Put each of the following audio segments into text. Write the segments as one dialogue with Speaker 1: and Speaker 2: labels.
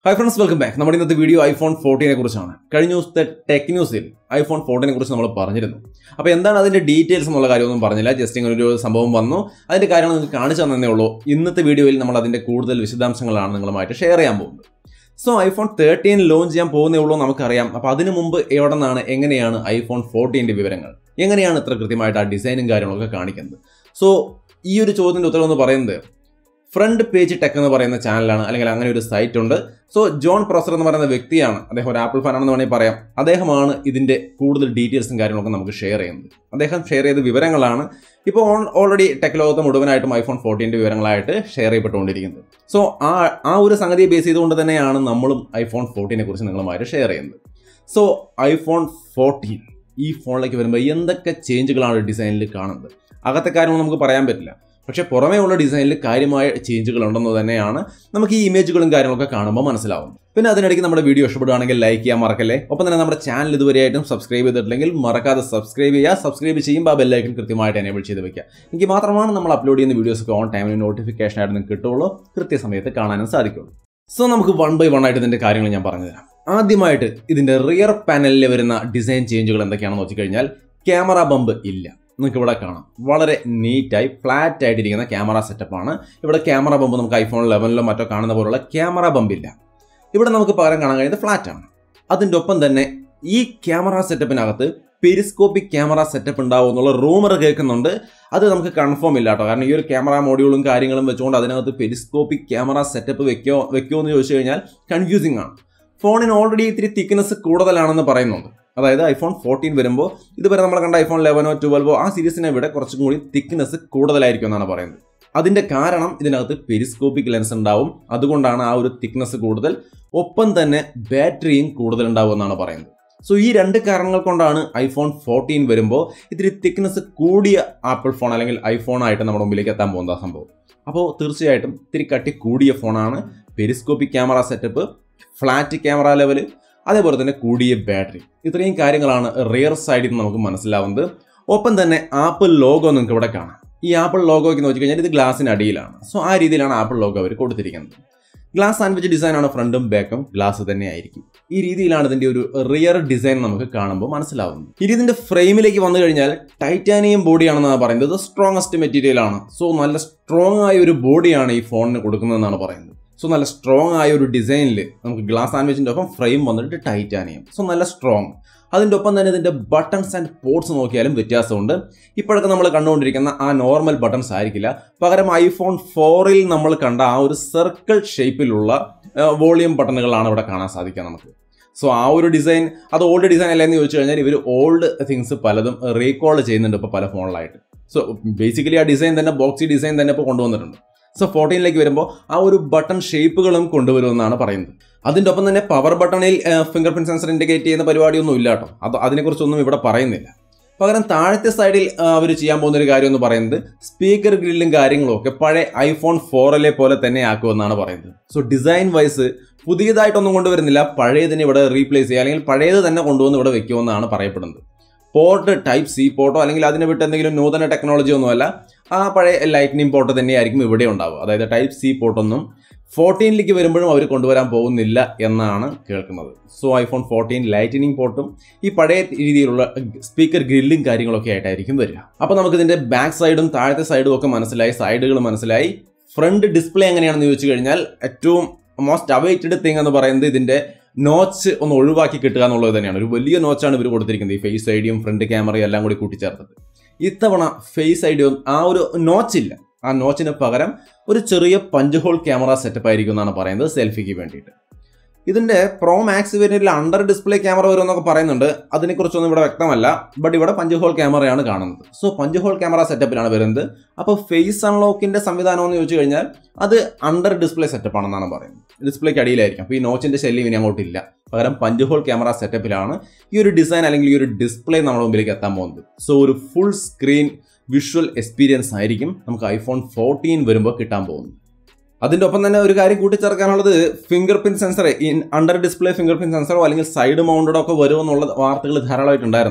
Speaker 1: hi friends welcome back നമ്മുടെ ഇന്നത്തെ video iPhone ഫോർട്ടീനെ കുറിച്ചാണ് കഴിഞ്ഞ ദിവസത്തെ ടെക് ന്യൂസിൽ ഐഫോൺ ഫോർട്ടീനെ കുറിച്ച് നമ്മൾ പറഞ്ഞിരുന്നു അപ്പോൾ എന്താണ് അതിൻ്റെ ഡീറ്റെയിൽസ് എന്നുള്ള കാര്യമൊന്നും പറഞ്ഞില്ല ജസ്റ്റ് ഇങ്ങനെ ഒരു സംഭവം വന്നു അതിൻ്റെ കാര്യങ്ങൾ നിങ്ങൾക്ക് കാണിച്ചു തന്നേ ഉള്ളൂ ഇന്നത്തെ വീഡിയോയിൽ നമ്മൾ അതിൻ്റെ കൂടുതൽ വിശദാംശങ്ങളാണ് നിങ്ങളുമായിട്ട് ഷെയർ ചെയ്യാൻ പോകുന്നത് സോ ഐഫോൺ തേർട്ടീൻ ലോഞ്ച് ചെയ്യാൻ പോകുന്നേ ഉള്ളൂ നമുക്കറിയാം അപ്പോൾ അതിനു മുമ്പ് എവിടെ നിന്നാണ് എങ്ങനെയാണ് ഐഫോൺ ഫോർട്ടീൻ്റെ വിവരങ്ങൾ എങ്ങനെയാണ് ഇത്ര കൃത്യമായിട്ട് ആ ഡിസൈനും കാര്യങ്ങളൊക്കെ കാണിക്കുന്നത് സോ ഈ ഒരു ചോദ്യത്തിൻ്റെ ഉത്തരം എന്ന് പറയുന്നത് ഫ്രണ്ട് പേജ് ടെക് എന്ന് പറയുന്ന ചാനലാണ് അല്ലെങ്കിൽ അങ്ങനെ ഒരു സൈറ്റ് ഉണ്ട് സോ ജോൺ പ്രൊസർ എന്ന് പറയുന്ന വ്യക്തിയാണ് അദ്ദേഹം ഒരു ആപ്പിൾ ഫാനാണെന്ന് വേണമെങ്കിൽ പറയാം അദ്ദേഹമാണ് ഇതിൻ്റെ കൂടുതൽ ഡീറ്റെയിൽസും കാര്യങ്ങളൊക്കെ നമുക്ക് ഷെയർ ചെയ്യുന്നത് അദ്ദേഹം ഷെയർ ചെയ്ത വിവരങ്ങളാണ് ഇപ്പോൾ ഓൾറെഡി ടെക് ലോകത്ത് മുഴുവനായിട്ടും ഐഫോൺ ഫോർട്ടീൻ്റെ വിവരങ്ങളായിട്ട് ഷെയർ ചെയ്യപ്പെട്ടുകൊണ്ടിരിക്കുന്നത് സോ ആ ആ ഒരു സംഗതിയെ ബേസ് ചെയ്തുകൊണ്ട് തന്നെയാണ് നമ്മളും ഐഫോൺ ഫോർട്ടീനെ കുറിച്ച് നിങ്ങളുമായിട്ട് ഷെയർ ചെയ്യുന്നത് സോ ഐഫോൺ ഫോർട്ടീൻ ഈ ഫോണിലേക്ക് വരുമ്പോൾ എന്തൊക്കെ ചേഞ്ചുകളാണ് ഡിസൈനിൽ കാണുന്നത് അകത്തെ കാര്യമൊന്നും നമുക്ക് പറയാൻ പറ്റില്ല പക്ഷേ പുറമേ ഉള്ള ഡിസൈനിൽ കാര്യമായ ചേഞ്ചുകൾ ഉണ്ടെന്ന് തന്നെയാണ് നമുക്ക് ഈ ഇമേജുകളും കാര്യങ്ങളൊക്കെ കാണുമ്പോൾ മനസ്സിലാവും പിന്നെ അതിനിടയ്ക്ക് നമ്മുടെ വീഡിയോ ഇഷ്ടപ്പെടുകയാണെങ്കിൽ ലൈക്ക് ചെയ്യാൻ മറക്കല്ലേ ഒപ്പം തന്നെ നമ്മുടെ ചാനൽ ഇതുവരെയായിട്ടും സബ്സ്ക്രൈബ് ചെയ്തിട്ടില്ലെങ്കിൽ മറക്കാതെ സബ്സ്ക്രൈബ് ചെയ്യുക സബ്സ്ക്രൈബ് ചെയ്യുമ്പോൾ ആ ബെല്ലൈക്കൻ കൃത്യമായിട്ട് എനേബിൾ ചെയ്ത് വെക്കുക എനിക്ക് മാത്രമാണ് നമ്മൾ അപ്ലോഡ് ചെയ്യുന്ന വീഡിയോസൊക്കെ ഓൺ ടൈമിന് നോട്ടിഫിക്കേഷൻ ആയിട്ട് നിങ്ങൾക്ക് കിട്ടുള്ളൂ കൃത്യസമയത്ത് കാണാനും സാധിക്കുള്ളൂ സോ നമുക്ക് വൺ ബൈ വൺ ആയിട്ട് ഇതിൻ്റെ കാര്യങ്ങൾ ഞാൻ പറഞ്ഞുതരാം ആദ്യമായിട്ട് ഇതിൻ്റെ റിയർ പാനലിൽ വരുന്ന ഡിസൈൻ ചേഞ്ചുകൾ എന്തൊക്കെയാണെന്ന് നോക്കിക്കഴിഞ്ഞാൽ ക്യാമറ ബമ്പ് ഇല്ല നിങ്ങൾക്ക് ഇവിടെ കാണാം വളരെ നീറ്റായി ഫ്ലാറ്റ് ആയിട്ടിരിക്കുന്ന ക്യാമറ സെറ്റപ്പാണ് ഇവിടെ ക്യാമറ ബമ്പ് നമുക്ക് ഐഫോൺ ലെവനിലോ മറ്റോ കാണുന്ന പോലുള്ള ക്യാമറ ബമ്പില്ല ഇവിടെ നമുക്ക് പകരം കാണാൻ കഴിയുന്നത് ഫ്ലാറ്റ് ആണ് അതിൻ്റെ ഒപ്പം തന്നെ ഈ ക്യാമറ സെറ്റപ്പിനകത്ത് പെരിസ്കോപ്പിക് ക്യാമറ സെറ്റപ്പ് ഉണ്ടാവും എന്നുള്ള റൂമർ കേൾക്കുന്നുണ്ട് അത് നമുക്ക് കൺഫേം ഇല്ല കേട്ടോ കാരണം ഈ ഒരു ക്യാമറ മോഡ്യൂളും കാര്യങ്ങളും വെച്ചുകൊണ്ട് അതിനകത്ത് പെരിസ്കോപ്പിക് ക്യാമറ സെറ്റപ്പ് വെക്കോ വെക്കോ എന്ന് ചോദിച്ചു കഴിഞ്ഞാൽ കൺഫ്യൂസിംഗ് ആണ് ഫോണിന് ഓൾറെഡി ഇത്തിരി തിക്നെസ് കൂടുതലാണെന്ന് പറയുന്നുണ്ട് അതായത് ഐഫോൺ ഫോർട്ടീൻ വരുമ്പോൾ ഇതുവരെ നമ്മൾ കണ്ട ഐഫോൺ ലെവനോ ട്വൽവോ ആ സീരീസിനെ വിட കുറച്ചും കൂടി തിക്നെസ് കൂടുതലായിരിക്കും എന്നാണ് പറയുന്നത് അതിന്റെ കാരണം ഇതിനകത്ത് പെരിസ്കോപ്പിക് ലെൻസ് ഉണ്ടാവും അതുകൊണ്ടാണ് ആ ഒരു തിക്നെസ് കൂടുതൽ ഒപ്പം തന്നെ ബാറ്ററിയും കൂടുതൽ ഉണ്ടാവും എന്നാണ് പറയുന്നത് സോ ഈ രണ്ട് കാരണങ്ങൾ കൊണ്ടാണ് ഐഫോൺ ഫോർട്ടീൻ വരുമ്പോൾ ഇത്തിരി തിക്നെസ് കൂടിയ ആപ്പിൾ ഫോൺ അല്ലെങ്കിൽ ഐഫോൺ ആയിട്ട് നമ്മുടെ മുമ്പിലേക്ക് എത്താൻ പോകുന്ന സംഭവം അപ്പോൾ തീർച്ചയായിട്ടും ഇത്തിരി കട്ടി കൂടിയ ഫോണാണ് periscopic camera setup flat camera level അതേപോലെ തന്നെ കൂടിയ ബാറ്ററി ഇത്രയും കാര്യങ്ങളാണ് റിയർ സൈഡിൽ നിന്ന് നമുക്ക് മനസ്സിലാവുന്നത് ഒപ്പം തന്നെ ആപ്പിൾ ലോഗോ നിങ്ങൾക്ക് ഇവിടെ കാണാം ഈ ആപ്പിൾ ലോഗോയ്ക്ക് നോക്കി കഴിഞ്ഞാൽ ഇത് ഗ്ലാസിന് അടിയിലാണ് സോ ആ രീതിയിലാണ് ആപ്പിൾ ലോഗോ അവർ കൊടുത്തിരിക്കുന്നത് ഗ്ലാസ് സാൻഡ്വിച്ച് ഡിസൈൻ ആണ് ഫ്രണ്ടും ബാക്കും ഗ്ലാസ് തന്നെ ആയിരിക്കും ഈ രീതിയിലാണ് ഇതിന്റെ ഒരു റിയർ ഡിസൈൻ നമുക്ക് കാണുമ്പോൾ മനസ്സിലാവുന്നത് ഇനി ഇതിന്റെ ഫ്രെയിമിലേക്ക് വന്നു കഴിഞ്ഞാൽ ടൈറ്റാനിയം ബോഡിയാണെന്നാണ് പറയുന്നത് സ്ട്രോങ്ങസ്റ്റ് മെറ്റീരിയൽ ആണ് സോ നല്ല സ്ട്രോങ് ആയ ഒരു ബോഡിയാണ് ഈ ഫോണിന് കൊടുക്കുന്നതെന്നാണ് പറയുന്നത് സോ നല്ല സ്ട്രോങ് ആയ ഒരു ഡിസൈനിൽ നമുക്ക് ഗ്ലാസ് സാൻഡ്വിച്ചിൻ്റെ ഒപ്പം ഫ്രെയിം വന്നിട്ട് ടൈറ്റാനിയം സോ നല്ല സ്ട്രോങ് അതിൻ്റെ ഒപ്പം തന്നെ ഇതിൻ്റെ ബട്ടൺസ് ആൻഡ് പോർട്സ് നോക്കിയാലും വ്യത്യാസമുണ്ട് ഇപ്പോഴൊക്കെ നമ്മൾ കണ്ടുകൊണ്ടിരിക്കുന്ന ആ നോർമൽ ബട്ടൺസ് ആയിരിക്കില്ല പകരം ഐഫോൺ ഫോറിൽ നമ്മൾ കണ്ട ആ ഒരു സർക്കിൾ ഷേപ്പിലുള്ള വോളിയം ബട്ടണുകളാണ് ഇവിടെ കാണാൻ സാധിക്കുക നമുക്ക് സോ ആ ഒരു ഡിസൈൻ അത് ഓൾഡ് ഡിസൈൻ അല്ല എന്ന് ചോദിച്ചു കഴിഞ്ഞാൽ ഇവർ ഓൾഡ് തിങ്സ് പലതും റീകോൾ ചെയ്യുന്നുണ്ട് ഇപ്പോൾ പല ഫോണിലായിട്ട് സോ ബേസിക്കലി ആ ഡിസൈൻ തന്നെ ബോക്സി ഡിസൈൻ തന്നെ ഇപ്പോൾ കൊണ്ടുവന്നിട്ടുണ്ട് സോ ഫോർട്ടീനിലേക്ക് വരുമ്പോൾ ആ ഒരു ബട്ടൺ ഷേപ്പുകളും കൊണ്ടുവരുമെന്നാണ് പറയുന്നത് അതിൻ്റെ ഒപ്പം തന്നെ പവർ ബട്ടണിൽ ഫിംഗർ പ്രിന്റ് സെൻസർ ഇൻഡിക്കേറ്റ് ചെയ്യുന്ന പരിപാടിയൊന്നും ഇല്ല കേട്ടോ അത് അതിനെക്കുറിച്ചൊന്നും ഇവിടെ പറയുന്നില്ല പകരം താഴത്തെ സൈഡിൽ അവർ ചെയ്യാൻ പോകുന്ന ഒരു കാര്യം എന്ന് പറയുന്നത് സ്പീക്കർ ഗ്രില്ലും കാര്യങ്ങളും ഒക്കെ പഴയ ഐഫോൺ ഫോറിലെ പോലെ തന്നെ ആക്കുമെന്നാണ് പറയുന്നത് സോ ഡിസൈൻ വൈസ് പുതിയതായിട്ടൊന്നും കൊണ്ടുവരുന്നില്ല പഴയതിനെ ഇവിടെ റീപ്ലേസ് ചെയ്യുക അല്ലെങ്കിൽ പഴയത് തന്നെ കൊണ്ടുവന്ന് ഇവിടെ വെക്കുമെന്നാണ് പറയപ്പെടുന്നത് പോർട്ട് ടൈപ്പ് സി പോർട്ടോ അല്ലെങ്കിൽ അതിനെ വിട്ട് എന്തെങ്കിലും നൂതന ടെക്നോളജി ഒന്നുമല്ല ആ പഴയ ലൈറ്റ്നിങ് പോർട്ട് തന്നെയായിരിക്കും ഇവിടെ ഉണ്ടാവുക അതായത് ടൈപ്പ് സി പോർട്ടൊന്നും ഫോർട്ടീനിലേക്ക് വരുമ്പോഴും അവർ കൊണ്ടുവരാൻ പോകുന്നില്ല എന്നാണ് കേൾക്കുന്നത് സോ ഐഫോൺ ഫോർട്ടീൻ ലൈറ്റനിങ് പോർട്ടും ഈ പഴയ രീതിയിലുള്ള സ്പീക്കർ ഗ്രില്ലും കാര്യങ്ങളൊക്കെ ആയിട്ടായിരിക്കും വരിക അപ്പോൾ നമുക്ക് ഇതിന്റെ ബാക്ക് സൈഡും താഴത്തെ സൈഡും ഒക്കെ മനസ്സിലായി സൈഡുകൾ മനസ്സിലായി ഫ്രണ്ട് ഡിസ്പ്ലേ എങ്ങനെയാണെന്ന് ചോദിച്ചു കഴിഞ്ഞാൽ ഏറ്റവും മോസ്റ്റ് അവൈറ്റഡ് തിങ് എന്ന് പറയുന്നത് ഇതിന്റെ നോച്ച് ഒന്ന് ഒഴിവാക്കി കിട്ടുക എന്നുള്ളത് തന്നെയാണ് ഒരു വലിയ നോച്ചാണ് ഇവർ കൊടുത്തിരിക്കുന്നത് ഈ ഫേസ് ഐഡിയും ഫ്രണ്ട് ക്യാമറയും എല്ലാം കൂടി കൂട്ടിച്ചേർത്തത് ഇത്തവണ ഫേസ് ഐഡിയും ആ ഒരു നോച്ചില്ല ആ നോച്ചിന് പകരം ഒരു ചെറിയ പഞ്ച് ഹോൾ ക്യാമറ സെറ്റപ്പ് ആയിരിക്കും എന്നാണ് പറയുന്നത് സെൽഫിക്ക് വേണ്ടിയിട്ട് ഇതിന്റെ പ്രോ മാക്സ് വേരിയന്റിൽ അണ്ടർ ഡിസ്പ്ലേ ക്യാമറ വരുമെന്നൊക്കെ പറയുന്നുണ്ട് അതിനെക്കുറിച്ചൊന്നും ഇവിടെ വ്യക്തമല്ല ബട്ട് ഇവിടെ പഞ്ച് ഹോൾ ക്യാമറയാണ് കാണുന്നത് സോ പഞ്ച് ഹോൾ ക്യാമറ സെറ്റപ്പിലാണ് വരുന്നത് അപ്പോൾ ഫേസ് അൺലോക്കിന്റെ സംവിധാനം എന്ന് ചോദിച്ചു കഴിഞ്ഞാൽ അത് അണ്ടർ ഡിസ്പ്ലേ സെറ്റപ്പ് ആണെന്നാണ് പറയുന്നത് ഡിസ്പ്ലേക്ക് അടിയിലായിരിക്കും അപ്പോൾ ഈ നോച്ചിന്റെ ശല്യം ഇനി അങ്ങോട്ടില്ല പകരം പഞ്ച് ഹോൾ ക്യാമറ സെറ്റപ്പിലാണ് ഈ ഒരു ഡിസൈൻ അല്ലെങ്കിൽ ഈ ഒരു ഡിസ്പ്ലേ നമ്മുടെ മുമ്പിലേക്ക് എത്താൻ പോകുന്നത് സോ ഒരു ഫുൾ സ്ക്രീൻ വിഷ്വൽ എക്സ്പീരിയൻസ് ആയിരിക്കും നമുക്ക് ഐഫോൺ ഫോർട്ടീൻ വരുമ്പോൾ കിട്ടാൻ പോകുന്നത് അതിൻ്റെ ഒപ്പം തന്നെ ഒരു കാര്യം കൂട്ടിച്ചേർക്കാനുള്ളത് finger print sensor in under display finger print സെൻസറോ അല്ലെങ്കിൽ സൈഡ് മൗണ്ടഡോ ഒക്കെ വരുമെന്നുള്ള വാർത്തകൾ ധാരാളമായിട്ടുണ്ടായിരുന്നു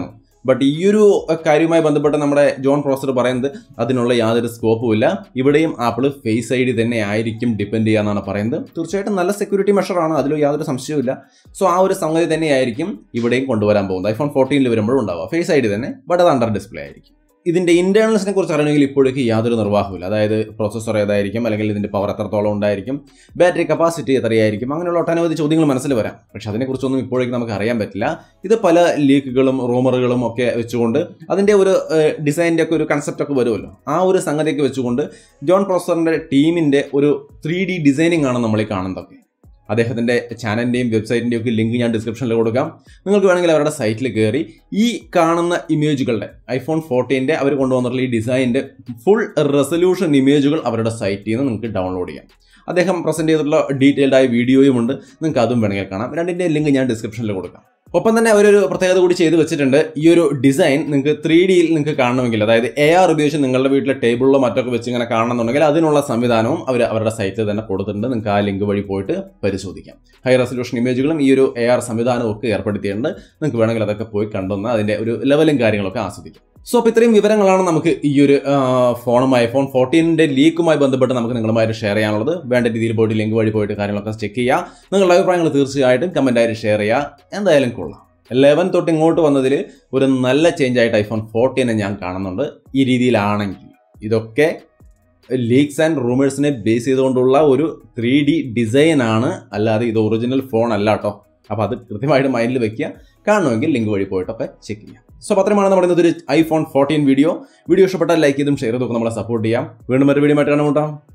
Speaker 1: ബട്ട് ഈ ഒരു കാര്യവുമായി ബന്ധപ്പെട്ട് നമ്മുടെ ജോൺ പ്രോസർ പറയുന്നത് അതിനുള്ള യാതൊരു സ്കോപ്പും ഇല്ല ഇവിടെയും ആപ്പിൾ ഫേസ് ഐ ഡി തന്നെ ആയിരിക്കും ഡിപ്പെൻഡ് ചെയ്യാന്നാണ് പറയുന്നത് തീർച്ചയായിട്ടും നല്ല സെക്യൂരിറ്റി മെഷറാണ് അതിൽ യാതൊരു സംശയവുമില്ല സോ ആ ഒരു സംഗതി തന്നെയായിരിക്കും ഇവിടെയും കൊണ്ടുവരാൻ പോകുന്നത് ഐഫോൺ ഫോർട്ടീനിൽ വരുമ്പോഴും ഉണ്ടാവുക ഫേസ് ഐ ഡി തന്നെ ബട്ട് അത് അണ്ടർ ഡിസ്പ്ലേ ആയിരിക്കും ഇതിന്റെ ഇന്റേണൽസിനെ കുറിച്ച് അറിയണമെങ്കിൽ ഇപ്പോഴേക്ക് യാതൊരു നിർവാഹമില്ല അതായത് പ്രോസസ്സർ ഏതായിരിക്കും അല്ലെങ്കിൽ ഇതിന്റെ പവർ എത്രത്തോളം ഉണ്ടായിരിക്കും ബാറ്ററി കപ്പാസിറ്റി എത്രയായിരിക്കും അങ്ങനെയുള്ള ഒട്ടനവധി ചോദ്യങ്ങൾ മനസ്സിൽ വരാം പക്ഷെ അതിനെക്കുറിച്ചൊന്നും ഇപ്പോഴേക്ക് നമുക്ക് അറിയാൻ പറ്റില്ല ഇത് പല ലീക്കുകളും റൂമറുകളും ഒക്കെ വെച്ചുകൊണ്ട് അതിന്റെ ഒരു ഡിസൈനിന്റെ ഒക്കെ ഒരു കൺസെപ്റ്റ് ഒക്കെ വരുമല്ലോ ആ ഒരു സംഗതിയൊക്കെ വെച്ചുകൊണ്ട് ജോൺ പ്രോസറിന്റെ ടീമിന്റെ ഒരു ത്രീ ഡി ഡിസൈനിങ് ആണ് നമ്മൾ ഈ കാണുന്നതൊക്കെ അദ്ദേഹത്തിൻ്റെ ചാനലിൻ്റെയും വെബ്സൈറ്റിൻ്റെയും ഒക്കെ ലിങ്ക് ഞാൻ ഡിസ്ക്രിപ്ഷനിൽ കൊടുക്കാം നിങ്ങൾക്ക് വേണമെങ്കിൽ അവരുടെ സൈറ്റിൽ കയറി ഈ കാണുന്ന ഇമേജുകളുടെ ഐഫോൺ ഫോർട്ടീൻ്റെ അവർ കൊണ്ടുവന്നിട്ടുള്ള ഈ ഡിസൈനിൻ്റെ ഫുൾ റെസൊല്യൂഷൻ ഇമേജുകൾ അവരുടെ സൈറ്റിൽ നിന്ന് നിങ്ങൾക്ക് ഡൗൺലോഡ് ചെയ്യാം അദ്ദേഹം പ്രസൻറ്റ് ചെയ്തിട്ടുള്ള ഡീറ്റെയിൽഡ് ആയ വീഡിയോയും ഉണ്ട് നിങ്ങൾക്ക് അതും വേണമെങ്കിൽ കാണാം രണ്ടിൻ്റെ ലിങ്ക് ഞാൻ ഡിസ്ക്രിപ്ഷനിൽ കൊടുക്കാം ഒപ്പം തന്നെ അവരൊരു പ്രത്യേകത കൂടി ചെയ്തു വെച്ചിട്ടുണ്ട് ഈ ഒരു ഡിസൈൻ നിങ്ങൾക്ക് ത്രീ ഡിയിൽ നിങ്ങൾക്ക് കാണണമെങ്കിൽ അതായത് എ ആർ ഉപയോഗിച്ച് നിങ്ങളുടെ വീട്ടിലെ ടേബിളിലോ മറ്റൊക്കെ വെച്ച് ഇങ്ങനെ കാണണമെന്നുണ്ടെങ്കിൽ അതിനുള്ള സംവിധാനവും അവർ അവരുടെ സൈറ്റിൽ തന്നെ കൊടുത്തിട്ടുണ്ട് നിങ്ങൾക്ക് ആ ലിങ്ക് വഴി പോയിട്ട് പരിശോധിക്കാം ഹൈ റെസൊല്യൂഷൻ ഇമേജുകളും ഈ ഒരു എ ആർ സംവിധാനവും ഒക്കെ ഏർപ്പെടുത്തിയിട്ടുണ്ട് നിങ്ങൾക്ക് വേണമെങ്കിൽ അതൊക്കെ പോയി കണ്ടൊന്ന് അതിൻ്റെ ഒരു ലെവലും കാര്യങ്ങളൊക്കെ ആസ്വദിക്കാം സോ അപ്പോൾ ഇത്രയും വിവരങ്ങളാണ് നമുക്ക് ഈ ഒരു ഫോണും ഐഫോൺ ഫോർട്ടീനിൻ്റെ ലീക്കുമായി ബന്ധപ്പെട്ട് നമുക്ക് നിങ്ങളുമായിട്ട് ഷെയർ ചെയ്യാനുള്ളത് വേണ്ട രീതിയിൽ പോയിട്ട് ലിങ്ക് വഴി പോയിട്ട് കാര്യങ്ങളൊക്കെ ചെക്ക് ചെയ്യുക നിങ്ങളുടെ അഭിപ്രായങ്ങൾ തീർച്ചയായിട്ടും കമൻറ്റായിട്ട് ഷെയർ ചെയ്യുക എന്തായാലും കൊള്ളാം ലെവൻ തൊട്ട് ഇങ്ങോട്ട് വന്നതിൽ ഒരു നല്ല ചേഞ്ച് ആയിട്ട് ഐഫോൺ ഫോർട്ടീനെ ഞാൻ കാണുന്നുണ്ട് ഈ രീതിയിലാണെങ്കിൽ ഇതൊക്കെ ലീക്സ് ആൻഡ് റൂമേഴ്സിനെ ബേസ് ചെയ്തുകൊണ്ടുള്ള ഒരു ത്രീ ഡി ഡിസൈൻ ആണ് അല്ലാതെ ഇത് ഒറിജിനൽ ഫോൺ അല്ല കേട്ടോ അപ്പോൾ അത് കൃത്യമായിട്ട് മൈൻഡിൽ വെക്കുക കാണുമെങ്കിൽ ലിങ്ക് വഴി പോയിട്ടൊക്കെ ചെക്ക് ചെയ്യാം സോ പത്രമാണ് നമ്മുടെ ഇന്നത്തെ ഒരു ഐഫോൺ ഫോർട്ടീൻ വീഡിയോ വീഡിയോ ഇഷ്ടപ്പെട്ടാൽ ലൈക്ക് ചെയ്തും ഷെയർ ചെയ്തൊക്കെ നമ്മളെ സപ്പോർട്ട് ചെയ്യാം വീണ്ടും ഒരു വീഡിയോ ആയിട്ട് കാണുമുണ്ടാം